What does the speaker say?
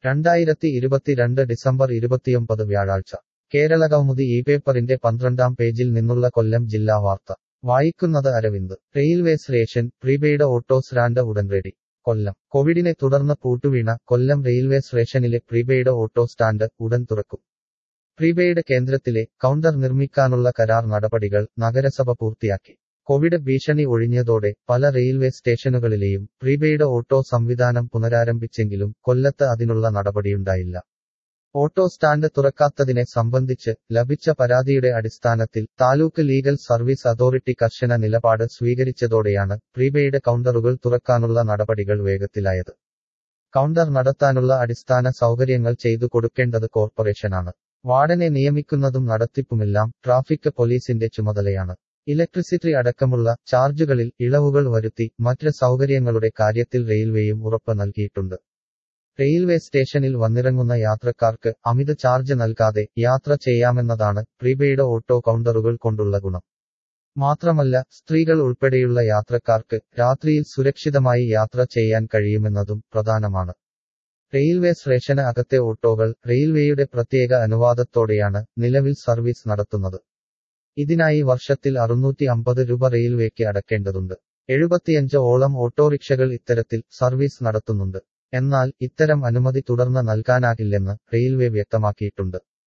രണ്ടായിരത്തി ഇരുപത്തിരണ്ട് ഡിസംബർ ഇരുപത്തിയൊമ്പത് വ്യാഴാഴ്ച കേരളകൗമുദി ഈ പേപ്പറിന്റെ പന്ത്രണ്ടാം പേജിൽ നിന്നുള്ള കൊല്ലം ജില്ലാ വാർത്ത വായിക്കുന്നത് Aravind railway station prepaid auto stand ഉടൻ റെഡി കൊല്ലം കോവിഡിനെ തുടർന്ന് പൂട്ടുവീണ കൊല്ലം റെയിൽവേ സ്റ്റേഷനിലെ പ്രീപെയ്ഡ് ഓട്ടോ സ്റ്റാൻഡ് ഉടൻ തുറക്കും പ്രീപെയ്ഡ് കേന്ദ്രത്തിലെ കൗണ്ടർ നിർമ്മിക്കാനുള്ള കരാർ നടപടികൾ നഗരസഭ പൂർത്തിയാക്കി കോവിഡ് ഭീഷണി ഒഴിഞ്ഞതോടെ പല റെയിൽവേ സ്റ്റേഷനുകളിലെയും പ്രീപെയ്ഡ് ഓട്ടോ സംവിധാനം പുനരാരംഭിച്ചെങ്കിലും കൊല്ലത്ത് അതിനുള്ള നടപടിയുണ്ടായില്ല ഓട്ടോ സ്റ്റാൻഡ് തുറക്കാത്തതിനെ സംബന്ധിച്ച് ലഭിച്ച പരാതിയുടെ അടിസ്ഥാനത്തിൽ താലൂക്ക് ലീഗൽ സർവീസ് അതോറിറ്റി കർശന നിലപാട് സ്വീകരിച്ചതോടെയാണ് പ്രീപെയ്ഡ് കൗണ്ടറുകൾ തുറക്കാനുള്ള നടപടികൾ വേഗത്തിലായത് കൗണ്ടർ നടത്താനുള്ള അടിസ്ഥാന സൗകര്യങ്ങൾ ചെയ്തു കൊടുക്കേണ്ടത് കോർപ്പറേഷനാണ് വാർഡനെ നിയമിക്കുന്നതും നടത്തിപ്പുമെല്ലാം ട്രാഫിക് പോലീസിന്റെ ചുമതലയാണ് ഇലക്ട്രിസിറ്റി അടക്കമുള്ള ചാർജുകളിൽ ഇളവുകൾ വരുത്തി മറ്റ് സൗകര്യങ്ങളുടെ കാര്യത്തിൽ റെയിൽവേയും ഉറപ്പ് നൽകിയിട്ടുണ്ട് റെയിൽവേ സ്റ്റേഷനിൽ വന്നിറങ്ങുന്ന യാത്രക്കാർക്ക് അമിത ചാർജ് നൽകാതെ യാത്ര ചെയ്യാമെന്നതാണ് പ്രീപെയ്ഡ് ഓട്ടോ കൗണ്ടറുകൾ കൊണ്ടുള്ള ഗുണം മാത്രമല്ല സ്ത്രീകൾ ഉൾപ്പെടെയുള്ള യാത്രക്കാർക്ക് രാത്രിയിൽ സുരക്ഷിതമായി യാത്ര ചെയ്യാൻ കഴിയുമെന്നതും പ്രധാനമാണ് റെയിൽവേ സ്റ്റേഷന് അകത്തെ ഓട്ടോകൾ റെയിൽവേയുടെ പ്രത്യേക അനുവാദത്തോടെയാണ് നിലവിൽ സർവീസ് നടത്തുന്നത് ഇതിനായി വർഷത്തിൽ അറുന്നൂറ്റി അമ്പത് രൂപ റെയിൽവേക്ക് അടക്കേണ്ടതുണ്ട് എഴുപത്തിയഞ്ച് ഓളം ഓട്ടോറിക്ഷകൾ ഇത്തരത്തിൽ സർവീസ് നടത്തുന്നുണ്ട് എന്നാൽ ഇത്തരം അനുമതി തുടർന്ന് നൽകാനാകില്ലെന്ന് റെയിൽവേ വ്യക്തമാക്കിയിട്ടുണ്ട്